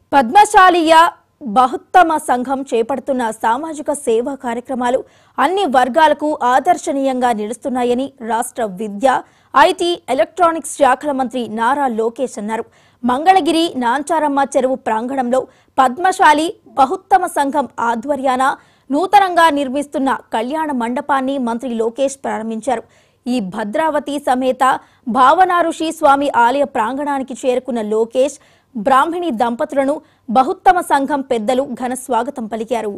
పద్మశాలీయ బహుత్తమ సంఘం చేపడుతున్న సామాజిక సేవా కార్యక్రమాలు అన్ని వర్గాలకు ఆదర్శనీయంగా నిలుస్తున్నాయని రాష్ట్ర విద్య ఐటీ ఎలక్ట్రానిక్స్ శాఖల మంత్రి నారా లోకేష్ అన్నారు మంగళగిరి నాంచారమ్మ చెరువు ప్రాంగణంలో పద్మశాలి బహుత్తమ సంఘం ఆధ్వర్యాన నూతనంగా నిర్మిస్తున్న కళ్యాణ మండపాన్ని మంత్రి లోకేష్ ప్రారంభించారు ఈ భద్రావతి సమేత భావనారుషి స్వామి ఆలయ ప్రాంగణానికి చేరుకున్న లోకేష్ బ్రాహ్మణి దంపతులను బహుత్తమ సంఘం పెద్దలు ఘన స్వాగతం పలికారు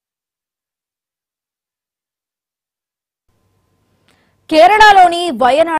కేరళలోని వయనాడ్